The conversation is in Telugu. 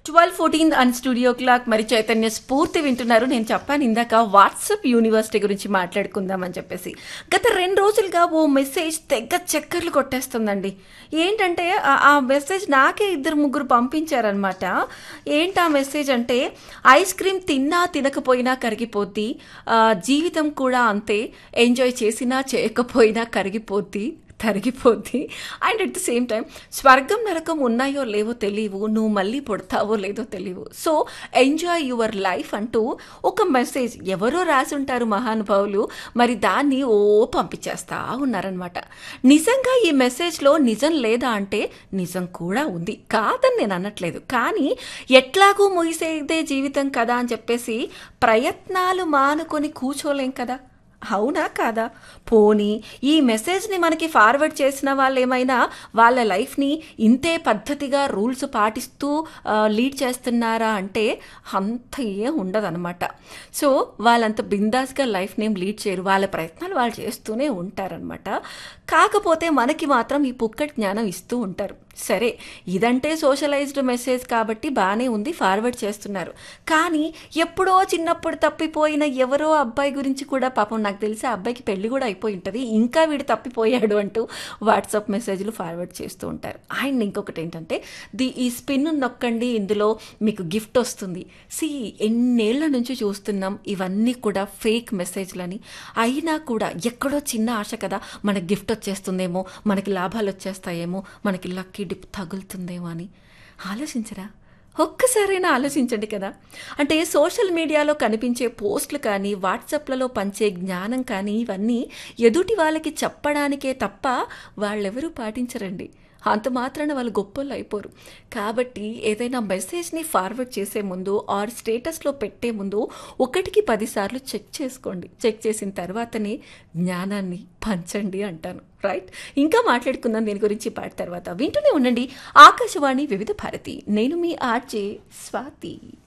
twelve fourteen and studio clock మరి చైతన్య స్ఫూర్తి వింటున్నారు నేను చెప్పాను ఇందాక వాట్సాప్ యూనివర్సిటీ గురించి మాట్లాడుకుందామని చెప్పేసి గత రెండు రోజులుగా ఓ మెసేజ్ తెగ చక్కర్లు కొట్టేస్తుందండి ఏంటంటే ఆ- ఆ మెసేజ్ నాకే ఇద్దరు ముగ్గురు పంపించారనమాట ఏంటి ఆ మెసేజ్ అంటే ఐస్ క్రీమ్ తిన్నా తినకపోయినా కరిగిపోద్ది ఆ, జీవితం కూడా అంతే ఎంజాయ్ చేసినా చేయకపోయినా కరిగిపోద్ది తరిగిపోద్ది and at the same time స్వర్గం నరకం ఉన్నాయో లేవో తెలియవు నువ్వు మళ్ళీ పుడతావో లేదో తెలియవు సో ఎంజాయ్ యువర్ లైఫ్ అంటూ ఒక మెసేజ్ ఎవరో రాసి ఉంటారు మహానుభావులు మరి దాన్ని ఓ పంపించేస్తా ఉన్నారనమాట నిజంగా ఈ మెసేజ్లో నిజం లేదా అంటే నిజం కూడా ఉంది కాదని నేను అనట్లేదు కానీ ఎట్లాగూ ముగిసేదే జీవితం కదా అని చెప్పేసి ప్రయత్నాలు మానుకొని కూర్చోలేం కదా అవునా కాదా పోనీ ఈ మెసేజ్ని మనకి ఫార్వర్డ్ చేసిన వాళ్ళు ఏమైనా వాళ్ళ లైఫ్ని ఇంతే పద్ధతిగా రూల్స్ పాటిస్తూ ఆ, లీడ్ చేస్తున్నారా అంటే అంత ఏం ఉండదన్నమాట సో వాళ్ళంత బిందాస్గా లైఫ్ నేమ్ లీడ్ చేయరు వాళ్ళ ప్రయత్నాలు వాళ్ళు చేస్తూనే ఉంటారనమాట కాకపోతే మనకి మాత్రం ఈ పుక్కటి జ్ఞానం ఇస్తూ ఉంటారు సరే ఇదంటే సోషలైజ్డ్ మెసేజ్ కాబట్టి బాగానే ఉంది ఫార్వర్డ్ చేస్తున్నారు కానీ ఎప్పుడో చిన్నప్పుడు తప్పిపోయిన ఎవరో అబ్బాయి గురించి కూడా పాపం నాకు తెలిసి ఆ అబ్బాయికి పెళ్లి కూడా అయిపోయి ఉంటుంది ఇంకా వీడు తప్పిపోయాడు అంటూ వాట్సాప్ మెసేజ్లు ఫార్వర్డ్ చేస్తూ ఉంటారు అండ్ ఇంకొకటి ఏంటంటే ది ఈ స్పిన్ నొక్కండి ఇందులో మీకు గిఫ్ట్ వస్తుంది సి ఎన్నేళ్ల నుంచి చూస్తున్నాం ఇవన్నీ కూడా ఫేక్ మెసేజ్లని అయినా కూడా ఎక్కడో చిన్న ఆశ కదా మనకి గిఫ్ట్ వచ్చేస్తుందేమో మనకి లాభాలు వచ్చేస్తాయేమో మనకి లక్కీ డిప్ తగులుతుందేమో అని ఆలోచించరా ఒక్కసారైనా ఆలోచించండి కదా అంటే సోషల్ మీడియాలో కనిపించే పోస్టులు కానీ వాట్సాప్లలో పంచే జ్ఞానం కానీ ఇవన్నీ ఎదుటి వాళ్ళకి చెప్పడానికే తప్ప వాళ్ళెవరూ పాటించరండి అంత మాత్రాన వాళ్ళు గొప్పలు అయిపోరు కాబట్టి ఏదైనా మెసేజ్ని ఫార్వర్డ్ చేసే ముందు ఆర్ స్టేటస్లో పెట్టే ముందు ఒకటికి పదిసార్లు చెక్ చేసుకోండి చెక్ చేసిన తర్వాతనే జ్ఞానాన్ని పంచండి అంటాను రైట్ ఇంకా మాట్లాడుకుందాం దీని గురించి పాట తర్వాత వింటూనే ఉండండి ఆకాశవాణి వివిధ భారతి నేను మీ ఆర్జే స్వాతి